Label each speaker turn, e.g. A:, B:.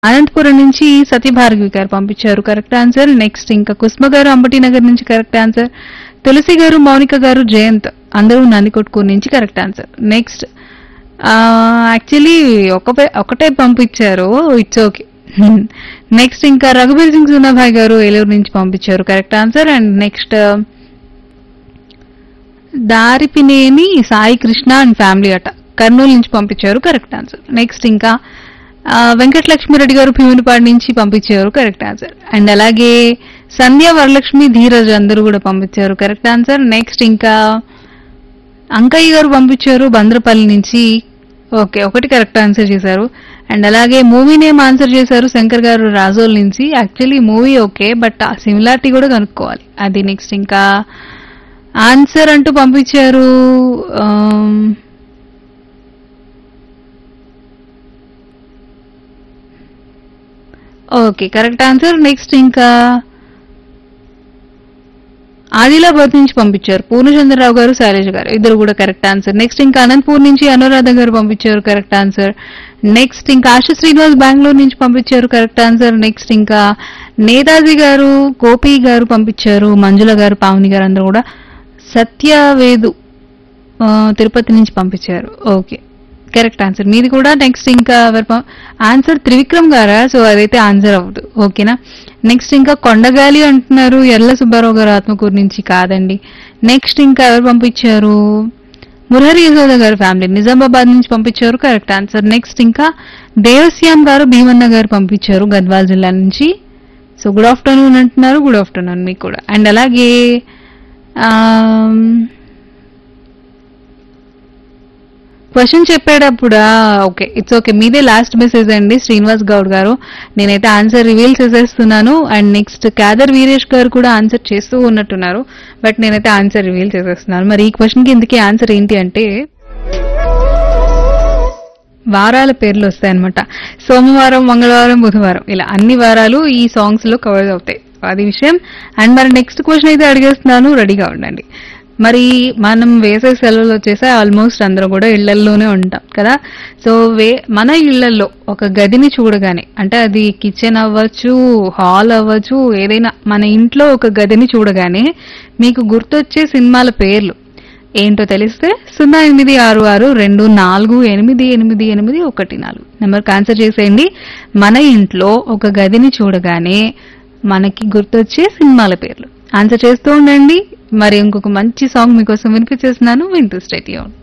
A: అనంతపురం నుంచి సత్యభార్గవి గారు పంపించారు కరెక్ట్ ఆన్సర్ నెక్స్ట్ ఇంకా కుస్మ గారు అంబటి నగర్ నుంచి కరెక్ట్ ఆన్సర్ తులసి గారు మౌనిక గారు జయంత్ అందరూ నందికొట్కూరు నుంచి కరెక్ట్ ఆన్సర్ నెక్స్ట్ యాక్చువల్లీ ఒక ఒకటే పంపించారు ఇట్స్ ఓకే నెక్స్ట్ ఇంకా రఘుబీర్ సింగ్ సునాభాయ్ గారు ఏలూరు నుంచి పంపించారు correct answer and next Daripineni Sai Krishna and family అట కర్నూలు నుంచి పంపించారు కరెక్ట్ ఆన్సర్ నెక్స్ట్ ఇంకా ఆ, వెంకటలక్ష్మిరెడ్డి గారు భీమునిపాడు నుంచి పంపించారు కరెక్ట్ ఆన్సర్ అండ్ అలాగే సంధ్య వరలక్ష్మి ధీరజ్ అందరూ కూడా పంపించారు కరెక్ట్ ఆన్సర్ నెక్స్ట్ ఇంకా అంకయ్య గారు పంపించారు బంద్రపల్లి నుంచి ఓకే ఒకటి కరెక్ట్ ఆన్సర్ చేశారు అండ్ అలాగే మూవీ నేమ్ ఆన్సర్ చేశారు శంకర్ గారు రాజోల్ నుంచి యాక్చువల్లీ మూవీ ఓకే బట్ ఆ సిమిలారిటీ కూడా కనుక్కోవాలి అది నెక్స్ట్ ఇంకా ఆన్సర్ అంటూ పంపించారు um, okay correct answer next ఇంకా ఆదిలాబాద్ నుంచి పంపించారు పూర్ణచంద్రరావు గారు శైలజ గారు ఇద్దరు కూడా కరెక్ట్ ఆన్సర్ నెక్స్ట్ ఇంకా అనంతపూర్ నుంచి అనురాధ గారు పంపించారు కరెక్ట్ ఆన్సర్ నెక్స్ట్ ఇంకా ఆశ శ్రీనివాస్ బెంగళూరు నుంచి పంపించారు కరెక్ట్ ఆన్సర్ నెక్స్ట్ ఇంకా నేతాజీ గారు గోపి గారు పంపించారు మంజుల గారు పావని గారు అందరూ కూడా సత్యవేదు ఆ, తిరుపతి నుంచి పంపించారు ఓకే కరెక్ట్ ఆన్సర్ మీది కూడా నెక్స్ట్ ఇంకా ఎవరు పం- ఆన్సర్ త్రివిక్రమ్ గారా సో అదైతే ఆన్సర్ అవ్వదు ఓకేనా నెక్స్ట్ ఇంకా కొండగాలి అంటున్నారు ఎర్ల సుబ్బారావు గారు ఆత్మకూరు నుంచి కాదండి నెక్స్ట్ ఇంకా ఎవరు పంపించారు మురహరి యశోద గారు ఫ్యామిలీ నిజామాబాద్ నుంచి పంపించారు కరెక్ట్ ఆన్సర్ నెక్స్ట్ ఇంకా దేవశ్యామ్ గారు భీమన్న గారు పంపించారు గద్వాల్ జిల్లా నుంచి సో గుడ్ ఆఫ్టర్నూన్ అంటున్నారు గుడ్ ఆఫ్టర్నూన్ మీకు కూడా అండ్ అలాగే ఆమ్, క్వశ్చన్ చెప్పేటప్పుడా ఓకే ఇట్స్ ఓకే మీదే లాస్ట్ మెసేజ్ అండి శ్రీనివాస్ గౌడ్ గారు నేనైతే ఆన్సర్ రివీల్ చేసేస్తున్నాను అండ్ నెక్స్ట్ కాదర్ వీరేష్ గారు కూడా ఆన్సర్ చేస్తూ ఉన్నట్టున్నారు బట్ నేనైతే ఆన్సర్ రివీల్ చేసేస్తున్నాను మరి ఈ క్వశ్చన్ కి ఇందుకే ఆన్సర్ ఏంటి అంటే వారాల పేర్లు వస్తాయన్నమాట సోమవారం మంగళవారం బుధవారం ఇలా అన్ని వారాలు ఈ సాంగ్స్ లో కవర్ అవుతాయి అది విషయం అండ్ మరి నెక్స్ట్ క్వశ్చన్ అయితే అడిగేస్తున్నాను రెడీగా ఉండండి మరి మనం వేసే సెలవులు వచ్చేసి ఆల్మోస్ట్ అందరూ కూడా ఇళ్లల్లోనే ఉంటాం కదా సో వే మన ఇళ్లలో ఒక గదిని చూడగానే అంటే అది కిచెన్ అవ్వచ్చు హాల్ అవ్వచ్చు ఏదైనా మన ఇంట్లో ఒక గదిని చూడగానే మీకు గుర్తొచ్చే సినిమాల పేర్లు ఏంటో తెలిస్తే సున్నా ఎనిమిది ఆరు ఆరు రెండు నాలుగు ఎనిమిది ఎనిమిది ఎనిమిది ఒకటి నాలుగు నెంబర్కి ఆన్సర్ చేసేయండి మన ఇంట్లో ఒక గదిని చూడగానే మనకి గుర్తొచ్చే సినిమాల పేర్లు ఆన్సర్ చేస్తూ ఉండండి మరి ఇంకొక మంచి సాంగ్ మీకోసం వినిపించేస్తున్నాను వింటూ స్టేట్